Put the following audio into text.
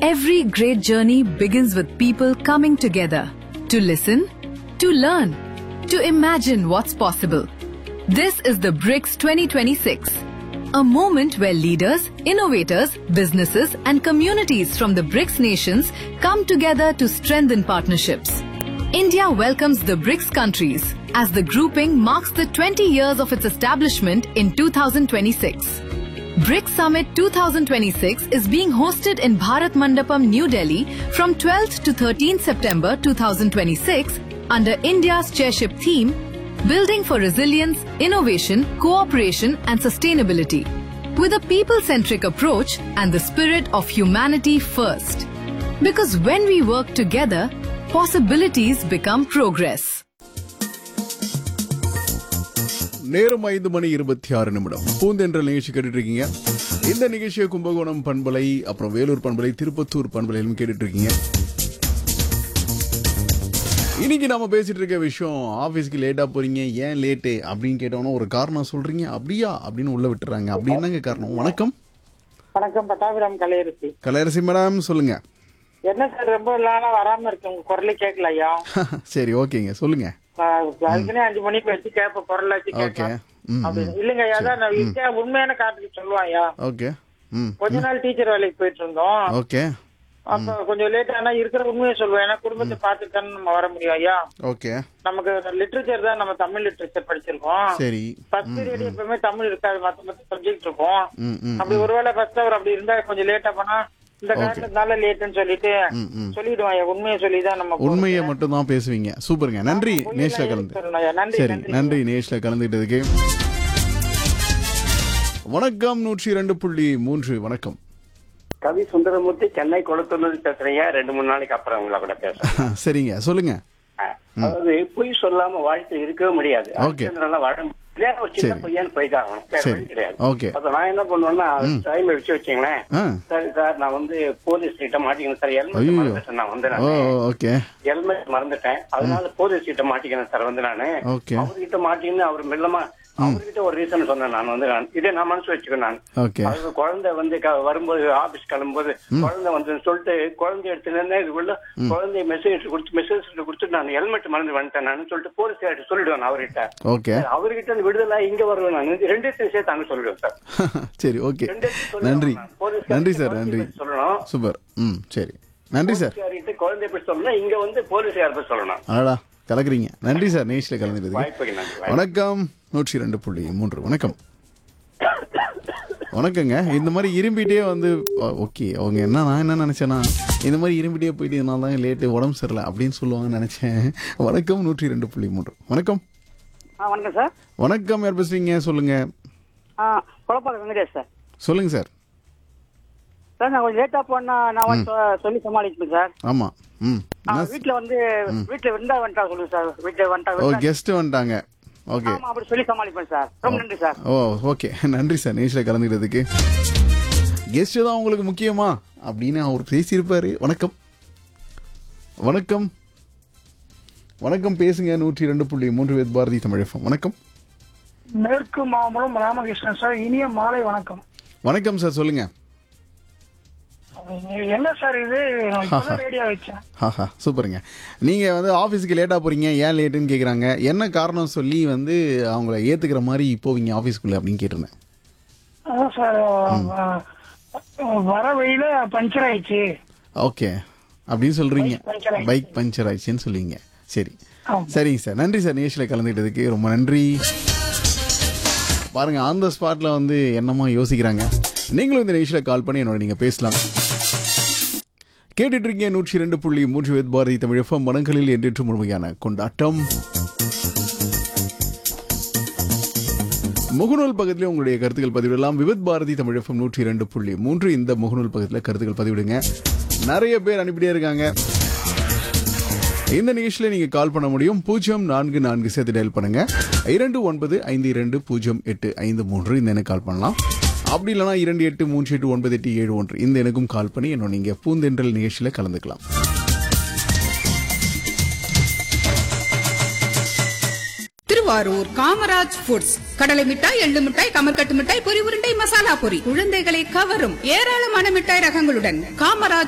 Every great journey begins with people coming together to listen, to learn, to imagine what's possible. This is the BRICS 2026, a moment where leaders, innovators, businesses, and communities from the BRICS nations come together to strengthen partnerships. India welcomes the BRICS countries as the grouping marks the 20 years of its establishment in 2026. BRICS Summit 2026 is being hosted in Bharat Mandapam, New Delhi from 12th to 13th September 2026 under India's chairship theme Building for Resilience, Innovation, Cooperation and Sustainability with a people-centric approach and the spirit of humanity first. Because when we work together, possibilities become progress. நேரம் ஐந்து மணி இருபத்தி ஆறு நிமிடம் பூந்தென்ற நிகழ்ச்சி கேட்டுட்டு இருக்கீங்க இந்த நிகழ்ச்சியை கும்பகோணம் பண்பலை அப்புறம் வேலூர் பண்பலை திருப்பத்தூர் பண்பலையிலும் கேட்டுட்டு இருக்கீங்க இன்னைக்கு நாம பேசிட்டு இருக்க விஷயம் ஆபீஸ்க்கு லேட்டா போறீங்க ஏன் லேட்டு அப்படின்னு கேட்டோம்னா ஒரு காரணம் சொல்றீங்க அப்படியா அப்படின்னு உள்ள விட்டுறாங்க அப்படி என்னங்க காரணம் வணக்கம் வணக்கம் பட்டாபிராம் கலையரசி கலையரசி மேடம் சொல்லுங்க என்ன சார் ரொம்ப நாளா வராம இருக்கு உங்க குரலே கேட்கல ஐயா சரி ஓகேங்க சொல்லுங்க ஆஹ் அதுக்குன்னே அஞ்சு மணிக்கு வச்சு கேப்ப குரல் வச்சு ஓகே கேட்கலாம் ம் அப்படின்னு இல்லைங்க ஐயா அதான் நான் விஷயம் உண்மையான காரணத்துக்கு சொல்லுவான் ஐயா ஓகே ம் கொஞ்ச நாள் டீச்சர் வேலைக்கு போயிட்டு இருந்தோம் ஓகே அப்ப கொஞ்சம் லேட் ஆனா இருக்கிற உண்மையை சொல்லுவேன் ஏன்னா குடும்பத்தை பார்த்துட்டு நம்ம வர முடியும் ஐயா ஓகே நமக்கு லிட்ரேச்சர் தான் நம்ம தமிழ் லிட்ரேச்சர் படிச்சிருக்கோம் சரி ஃபர்ஸ்ட் பீரியட் எப்பவுமே தமிழ் இருக்காது மத்த மத்த சப்ஜெக்ட் இருக்கும் ம் ம் அப்படி ஒருவேளை ஃபர்ஸ்ட் அவர் அப்படி இருந்தா கொஞ்சம் லேட்டா போனா இந்த காரணத்தினால லேட்டுன்னு சொல்லிட்டு ம் ம் சொல்லிடுவான் ஐயா உண்மையை சொல்லிதான் நம்ம உண்மையை மட்டும் தான் பேசுவீங்க சூப்பருங்க நன்றி நேஷ்ல கலந்து சொல்லணும் ஐயா. நன்றி சரி நன்றி நன்றி நேஷ்ல கலந்துட்டதுக்கு வணக்கம் நூற்றி இரண்டு புள்ளி மூன்று வணக்கம் கவி சுந்தரமூர்த்தி சென்னை கொளத்தூர்ல பேசுறீங்க ரெண்டு மூணு நாளைக்கு அப்புறம் உங்களை கூட பேசுறேன் சரிங்க சொல்லுங்க அதாவது பொய் சொல்லாம வாழ்க்கை இருக்கவே முடியாது Okay. அடுத்ததுனால வாழ முடியாது. இல்லையா ஒரு சின்ன சரி. பையன் போய்தான் ஆகணும். வேற சரி. வழி கிடையாது ஓகே அப்ப நான் என்ன பண்ணுவேன்னா டைம் வச்சு வச்சுங்களேன் ஆ சரி சார் நான் வந்து போலீஸ் கிட்ட மாட்டிக்கணும் சார் ஹெல்மெட் ஐயோ. மறந்துட்டேன் நான் வந்து ஓ நான் ஓகே ஹெல்மெட் மறந்துட்டேன் அதனால போலீஸ் கிட்ட மாட்டிக்கணும் சார் வந்து நானு ஓகே அவர்கிட்ட மாட்டிக்கின்னு அவர் மெல்லமா அவர்கிட்ட ஒரு ரீசன் சொன்னேன் நான் வந்து நான் இதே நான் மனசு வச்சுக்கேன் நான் ஓகே அது குழந்தை வந்து க- வரும்போது ஆபீஸ் கிளம்பும்போது குழந்தை வந்து சொல்லிட்டு குழந்தை எடுத்துன்னு இதுக்குள்ள குழந்தை மெசேஜ் கொடுத்து மெசேஜ் கொடுத்து நான் ஹெல்மெட் மறந்து வந்துட்டேன் நான் சொல்லிட்டு போலீஸ் சொல்லிடுவேன் அவர்கிட்ட ஓகே அவர்கிட்ட இருந்து விடுதலை இங்க வருவேன் நான் ரெண்டுத்தையும் சேர்த்து அங்க சொல்லிடுவேன் சார் சரி ஓகே ரெண்டுத்தையும் சொல்லிடுவேன் நன்றி நான். போலீஸ் நன்றி சார் குழந்தை நன்றி பத்தி சொல்லணும் சூப்பர் ம் சரி நன்றி சார் போலீஸ்காரிட்ட குழந்தை பற்றி சொல்லணும் இங்க வந்து போலீஸ் யார் பத்தி சொல்லணும் அடடா கலக்குறீங்க நன்றி சார் நேஷ்ல கலந்துட்டதுக்கு வாய்ப்புக்கு நன்றி வணக்கம் நூற்றி ரெண்டு புள்ளி மூன்று வணக்கம் வணக்கங்க இந்த மாதிரி இரும்பிட்டே வந்து ஓகே அவங்க என்ன நான் என்ன நினைச்சேன்னா இந்த மாதிரி இரும்பிட்டே போயிட்டு இதனால தான் லேட்டு உடம்பு சரியில்லை அப்படின்னு சொல்லுவாங்கன்னு நினைச்சேன் வணக்கம் நூற்றி ரெண்டு புள்ளி மூன்று வணக்கம் ஆ வணக்கம் சார் வணக்கம் யார் பேசுறீங்க சொல்லுங்க ஆ குழப்பாக்கம் வெங்கடேஷ் சார் சொல்லுங்க சார் சார் நான் கொஞ்சம் லேட்டாக போனா நான் வந்து சொ- சொல்லி சமாளிப்பேன் சார் ஆமா ம் ஆ, என்ன வீட்ல வந்து வீட்ல இருந்தா வந்துட்டா சொல்லுங்க சார் வீட்ல வந்துட்டா ஓ வந்துட்டா- கெஸ்ட் வந்துட்டாங்க ஓகே ஆமா அப்படி சொல்லி சமாளிப்பேன் சார் ரொம்ப நன்றி சார் ஓ ஓகே நன்றி சார் நேஷில் கலந்துக்கிறதுக்கு கெஸ்ட் தான் உங்களுக்கு முக்கியமா அப்படின்னு அவர் பேசியிருப்பாரு வணக்கம் வணக்கம் வணக்கம் பேசுங்க நூற்றி ரெண்டு புள்ளி மூன்று வேத் பாரதி தமிழகம் வணக்கம் மேற்கு மாம்பலம் ராமகிருஷ்ணன் சார் இனிய மாலை வணக்கம் வணக்கம் சார் சொல்லுங்க என்ன சார் இது நான் இப்பதான் ரேடியோ வச்சேன் ஹாஹா சூப்பருங்க நீங்கள் வந்து ஆஃபீஸுக்கு லேட்டாக போகிறீங்க ஏன் லேட்டுன்னு கேட்குறாங்க என்ன காரணம் சொல்லி வந்து அவங்கள ஏற்றுக்கிற மாதிரி போவீங்க ஆஃபீஸ்க்குள்ளே அப்படின்னு கேட்டிருந்தேன் அதான் சார் அஹ், வர வழியில பஞ்சர் ஆயிடுச்சு ஓகே அப்படின்னு சொல்கிறீங்க Bike puncture ஆயிடுச்சு. பைக் பஞ்சர் ஆயிடுச்சுன்னு சொல்லுவீங்க சரி ஆமா. சரிங்க சார் நன்றி சார் நேஷில் கலந்துக்கிட்டதுக்கு ரொம்ப நன்றி பாருங்க ஆன் த ஸ்பாட்ல வந்து என்னமா யோசிக்கிறாங்க நீங்களும் இந்த நிகழ்ச்சியில் கால் பண்ணி என்னோட நீங்க பேசலாம் கேட்டுட்டு இருக்கீங்க நூற்றி ரெண்டு புள்ளி மூன்று வேத் பாரதி தமிழ் எஃப்எம் மனங்களில் என்றென்று முழுமையான கொண்டாட்டம் முகநூல் பக்கத்திலே உங்களுடைய கருத்துக்கள் பதிவிடலாம் விவித் பாரதி தமிழ் எஃப்எம் நூற்றி இரண்டு புள்ளி மூன்று இந்த முகநூல் பக்கத்தில் கருத்துக்கள் பதிவிடுங்க நிறைய பேர் அனுப்பிட்டே இருக்காங்க இந்த நிகழ்ச்சியில் நீங்க கால் பண்ண முடியும் பூஜ்ஜியம் நான்கு நான்கு சேர்த்து டயல் பண்ணுங்க இரண்டு ஒன்பது ஐந்து இரண்டு பூஜ்ஜியம் எட்டு ஐந்து மூன்று இந்த எனக்கு கால் பண்ணலாம் அப்படி இல்லைனா இரண்டு எட்டு மூன்று எட்டு ஒன்பது எட்டு ஏழு ஒன்று இந்த எனக்கும் கால் பண்ணி என்னோட நீங்க பூந்தென்றல் நிகழ்ச்சியில் கலந்துக்கலாம் திருவாரூர் காமராஜ் ஃபுட்ஸ் கடலை மிட்டாய் எள்ளு மிட்டாய் கமர்கட்டு மிட்டாய் பொரி உருண்டை மசாலா பொரி குழந்தைகளை கவரும் ஏராளமான மிட்டாய் ரகங்களுடன் காமராஜ்